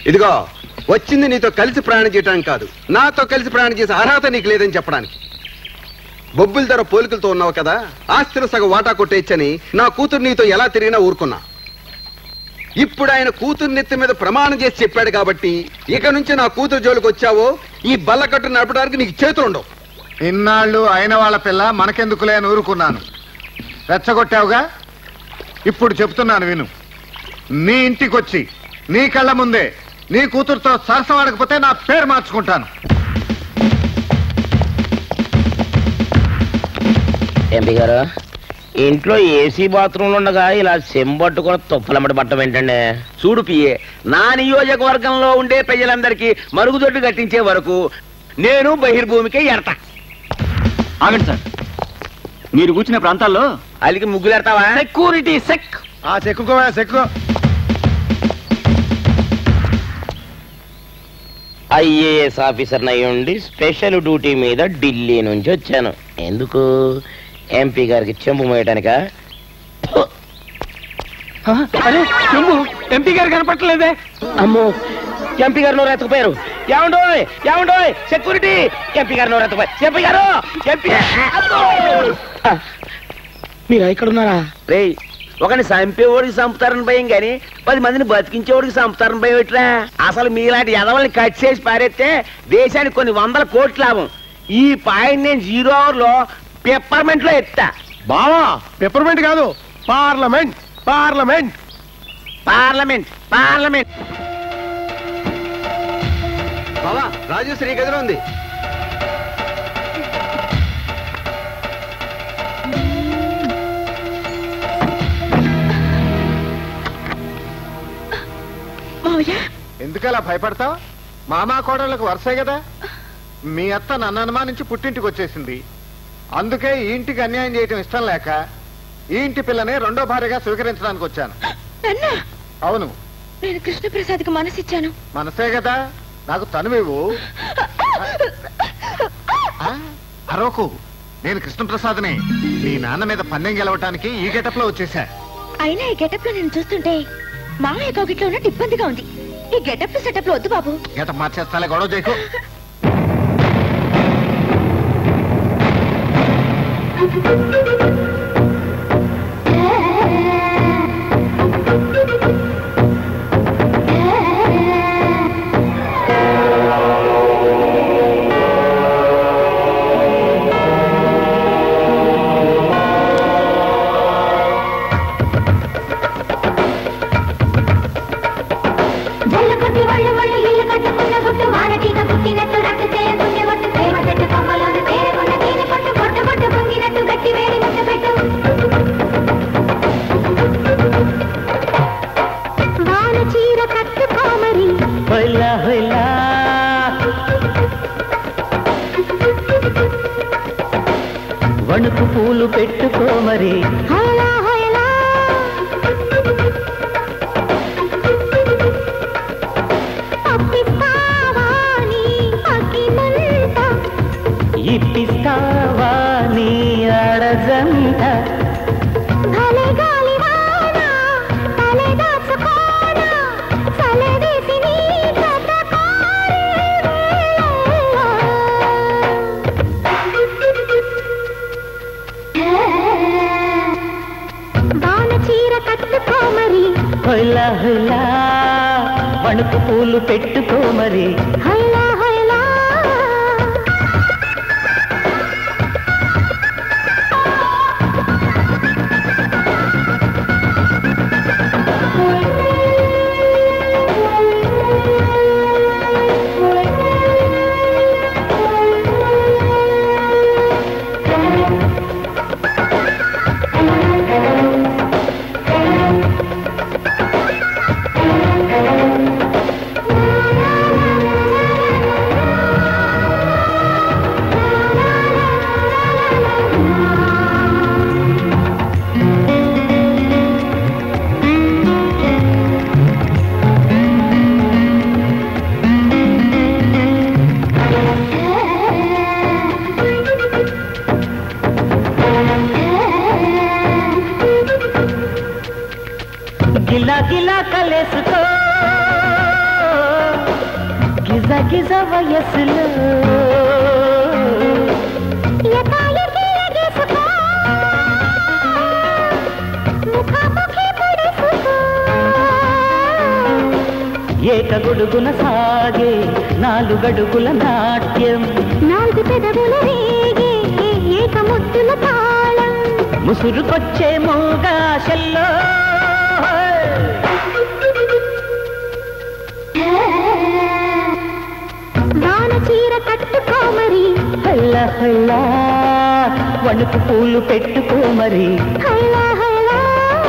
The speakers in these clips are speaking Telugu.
ఇదిగో వచ్చింది నీతో కలిసి ప్రయాణం చేయడానికి కాదు నాతో కలిసి ప్రయాణం చేసే అర్హత నీకు లేదని చెప్పడానికి బొబ్బుల ధర పోలికలతో ఉన్నావు కదా ఆస్తిలో సగం వాటా కొట్టేచ్చని నా కూతురు నీతో ఎలా తిరిగినా ఊరుకున్నా ఇప్పుడు ఆయన కూతురు నెత్తి మీద ప్రమాణం చేసి చెప్పాడు కాబట్టి ఇక నుంచి నా కూతురు జోలికి వచ్చావో ఈ బల్లకట్టు నడపడానికి నీకు చేతులు ఉండవు ఇన్నాళ్ళు అయిన వాళ్ళ పిల్ల మనకెందుకులే అని ఊరుకున్నాను రెచ్చగొట్టావుగా ఇప్పుడు చెప్తున్నాను విను నీ ఇంటికొచ్చి నీ కళ్ళ ముందే నీ కూతురుతో సరసమాడకపోతే నా పేరు మార్చుకుంటాను ఎంపీ గారు ఇంట్లో ఏసీ బాత్రూమ్లు ఉండగా ఇలా చెంబట్టు కూడా తుప్పలమ్మడి పట్టం ఏంటండి చూడు పిఏ నా నియోజకవర్గంలో ఉండే ప్రజలందరికీ మరుగుదొడ్డు కట్టించే వరకు నేను బహిర్భూమికే ఎడతా ఆగండి సార్ మీరు కూర్చున్న ప్రాంతాల్లో అలికి ముగ్గులు ఎడతావా సెక్యూరిటీ సెక్ ఆ చెక్కుకోవా చెక్కు ఐఏఎస్ ఆఫీసర్ అయ్యుండి స్పెషల్ డ్యూటీ మీద ఢిల్లీ నుంచి వచ్చాను ఎందుకు ఎంపీ గారికి చెంబు మోయటానికా అరే చెంబు ఎంపీ గారు కనపట్టలేదే అమ్మో ఎంపీ గారు నోరు ఎత్తుకుపోయారు ఏమండోయ్ ఏమండోయ్ సెక్యూరిటీ ఎంపీ గారు నోరు ఎత్తుకుపోయారు ఎంపీ గారు ఎంపీ ఆ, మీరు ఇక్కడ ఉన్నారా రేయ్ ఒకని చంపేవాడికి చంపుతారని భయం గాని పది మందిని బతికించేవాడికి చంపుతారని భయం ఎట్లా అసలు మీలాంటి ఎదవల్ని కట్ చేసి పారేస్తే దేశానికి కొన్ని వందల కోట్ల లాభం ఈ పాయింట్ నేను జీరో అవర్ లో పెప్పర్మెంట్ లో ఎత్తా బావా పెప్పర్మెంట్ కాదు పార్లమెంట్ పార్లమెంట్ పార్లమెంట్ పార్లమెంట్ బావా రాజు శ్రీ గదిలో ఉంది మావయ్య ఎందుకలా భయపడతావు మామా కోడళ్ళకు వరుసే కదా మీ అత్త నన్ను అనుమానించి పుట్టింటికి వచ్చేసింది అందుకే ఈ ఇంటికి అన్యాయం చేయటం ఇష్టం లేక ఈ ఇంటి పిల్లని రెండో భార్యగా స్వీకరించడానికి వచ్చాను నాన్న అవును నేను కృష్ణప్రసాద్కి మనసిచ్చాను మనసే కదా నాకు తనువేవు ఆ? అరవకు నేను కృష్ణప్రసాద్ని మీ నాన్న మీద పందెం గెలవటానికి ఈ గెటప్ లో వచ్చేసా అయినా ఈ గెటప్ లో నేను చూస్తుంటే మామయ్య కౌగిట్లో ఉన్నట్టు ఇబ్బందిగా ఉంది ఈ గెటప్ సెటప్ లో వద్దు బాబు గెటప్ మార్చేస్తాలే గొడవ చేయకు జల్లుకొట్టి వళ్ళు వళ్ళు ఇల్లు కట్టుకున్న గుట్టు వానటీక పుట్టినట్టు రట్టు చేయకుంటే ఒట్టు ప్రేమ చెట్టు కొమ్మలోని పేరుకున్న తీని పట్టు పొట్టు పొట్టు పొంగినట్టు గట్టి వేడి ముట్టు పెట్టు వాన చీర కట్టుకోమరి హొయ్లా హొయ్లా వణుకు పూలు పెట్టుకోమరి హోలా హోయలా అప్పిస్తావా నీ అగ్గిమంట ఇప్పిస్తావా నీ అడజంట భలే గాలివాన తలే దాచుకోనా చలవేసి నీ కథ బాణ చీర కట్టుకోమరి హొయ్లా హొయ్లా వణుకు పూలు పెట్టుకోమరి హైలా హైలా గిజ గిజ వయసులో ఎకాయకి ఎగేసుకో ముఖాముఖి పడేసుకో ఏకగొడుగున సాగే నాలుగడుగుల నాట్యం నాలుగు పెదవుల రేగే ఏక ముద్దుల తాళం ముసురుకొచ్చే మూగాశల్లో వాన చీర కట్టుకో మరి హల్ల హల్ల వణుకు పూలు పెట్టుకో మరి హైలా హైలా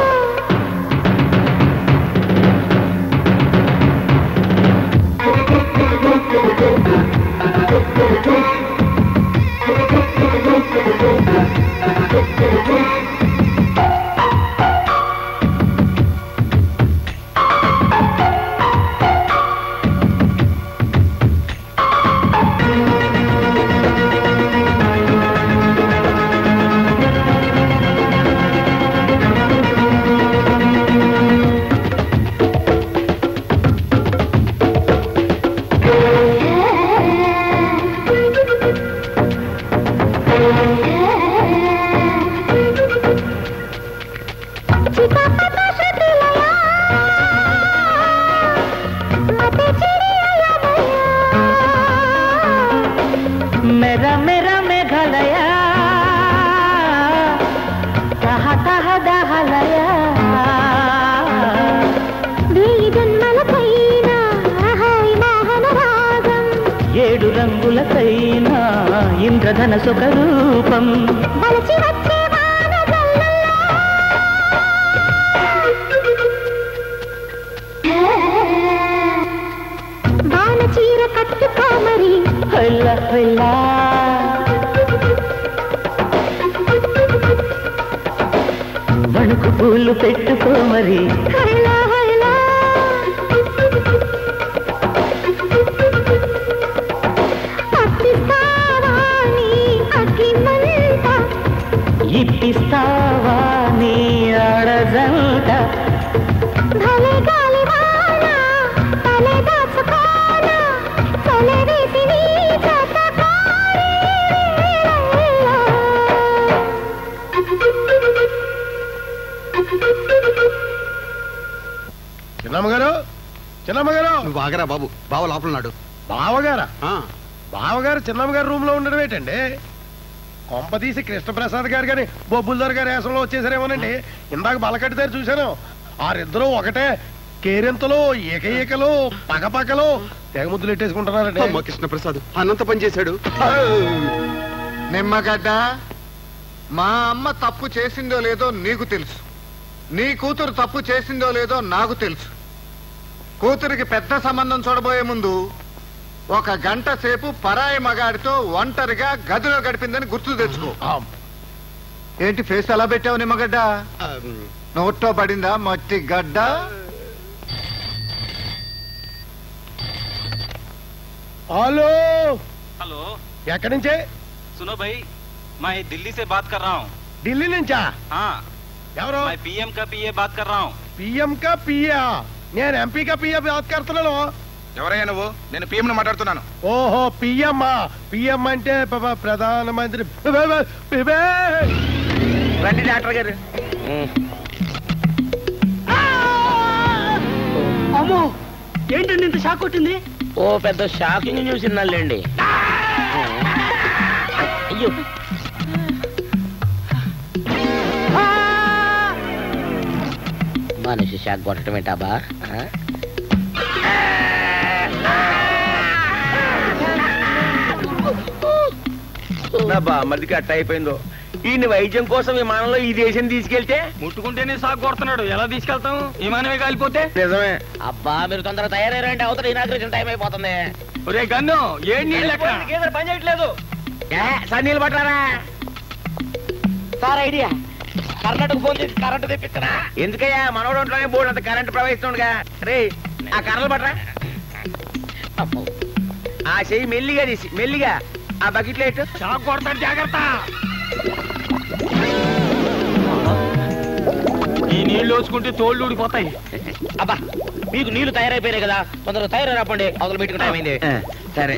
చిటపట శృతిలయ మతే చిడియలమయ మెర మెర మెఘలయ కహ కహ దహలయ వేయి జన్మలకైనా హాయి మోహన రాగం ఏడు రంగులకైనా ఇంద్రధనసొక రూపం వలచి వచ్చే వాన జల్లుల్లో వాన చీర కట్టుకో మరి హల్ల హల్ల వణుకు పూలు పెట్టుకో మరి హైలా హైలా అప్పిస్తావా నీ అగ్గిమంట ఇప్పిస్తావా నీ ఆడజంట భలే గాలివాన తలే దాచుకోన తలే వేసి నీ జత చిన్నమ్మగారు చిన్నమ్మగారు నువ్వు ఆగరా బాబు బావ లోపలన్నాడు బావగారా ఆ, బావగారు చిన్నమ్మగారు రూమ్ లో ఉండడం ఏంటండి కొంపదీసి కృష్ణప్రసాద్ గారు కానీ బొబ్బుల్దార్ గారి వేసంలో వచ్చేసారేమోనండి ఇందాక బలకట్టిదారు చూశాను వారిద్దరూ ఒకటే కేరింతలు ఏక ఏకలు పకపకలు తెగ ముద్దులు ఎట్టేసుకుంటున్నారండి అమ్మ కృష్ణప్రసాద్ అనంత పని చేశాడు నిమ్మగడ్డ మా అమ్మ తప్పు చేసిందో లేదో నీకు తెలుసు నీ కూతురు తప్పు చేసిందో లేదో నాకు తెలుసు కూతురికి పెద్ద సంబంధం చూడబోయే ముందు ఒక గంట సేపు పరాయి మగాడితో ఒంటరిగా గదిలో గడిపిందని గుర్తు తెచ్చుకో ఆ, ఏంటి ఫేస్ ఎలా పెట్టావు నిమ్మగడ్డ ఆ, నోట్లో పడిందా మట్టి గడ్డ హలో हेलो ఎక్కడి నుంచే सुनो भाई मैं दिल्ली से बात कर रहा हूँ ఢిల్లీ నుంచా हाँ ఎవరు मैं पीएम का पीए बात कर रहा हूँ పిఎం కా పియా నేను ఎంపీ కా పిఏ బాత్ కడుతున్నాను ఎవరయ్యా నువ్వు నేను పిఎం మాట్లాడుతున్నాను ఓహో పిఎం పిఎం అంటే ప- ప- ప్రధానమంత్రి రండి డాక్టర్ గారు అమ్మో ఏంటండి ఇంత షాక్ కొట్టింది ఓ పెద్ద షాకింగ్ న్యూస్ విన్నాళ్ళండి అయ్యో మనిషి షాక్ కొట్టడం ఏంటాబా నా బామ్మడికి అట్ట అయిపోయిందో ఈ వైద్యం కోసం విమానంలో ఈ దేశం తీసుకెళ్తే ముట్టుకుంటేనే సాగు కొడుతున్నాడు ఎలా తీసుకెళ్తాం విమానమే కాలిపోతే నిజమే అబ్బా మీరు తొందరగా తయారయ్యారంటే అవతల ఇనాగ్రేషన్ టైం అయిపోతుంది ఒరే గన్ను ఏ నీళ్ళు ఎక్కడ పని చేయట్లేదు సార్ నీళ్ళు పట్టరా సార్ ఐడియా కర్ణాటక ఫోన్ చేసి కరెంట్ తెప్పించరా ఎందుకయ్యా మనోడు ఒంట్లోనే బోర్డు అంత కరెంట్ ప్రవహిస్తుండగా రే ఆ కర్రలు పట్టరా అబ్బో. ఆ చెయ్యి మెల్లిగా తీసి మెల్లిగా ఆ బకెట్లో ఎట్టు షాక్ కొడతాడు జాగ్రత్త ఈ నీళ్లు వచ్చుకుంటే తోళ్ళు ఊడిపోతాయి అబ్బా మీకు నీళ్లు తయారైపోయినాయి కదా తొందరగా తయారై రాపండి అవతల మీటింగ్ టైం అయింది ఆ, సరే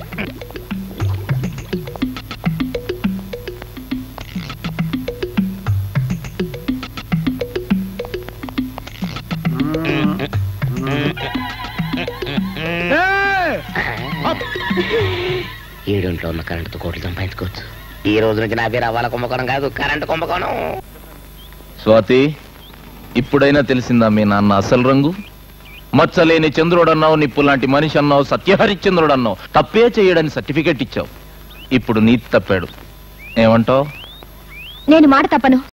ఏడింట్లో ఉన్న కరెంటుతో కోట్లు సంపాదించుకోవచ్చు ఈ రోజు నుంచి నా పేరు అవ్వాల కుంభకోణం కాదు కరెంటు కుంభకోణం స్వాతి ఇప్పుడైనా తెలిసిందా మీ నాన్న అసలు రంగు మచ్చలేని చంద్రుడు అన్నావు నిప్పు లాంటి మనిషి అన్నావు సత్యహరిశ్చంద్రుడు అన్నావు తప్పే చేయడని సర్టిఫికెట్ ఇచ్చావు ఇప్పుడు నీతి తప్పాడు ఏమంటావు నేను మాట తప్పను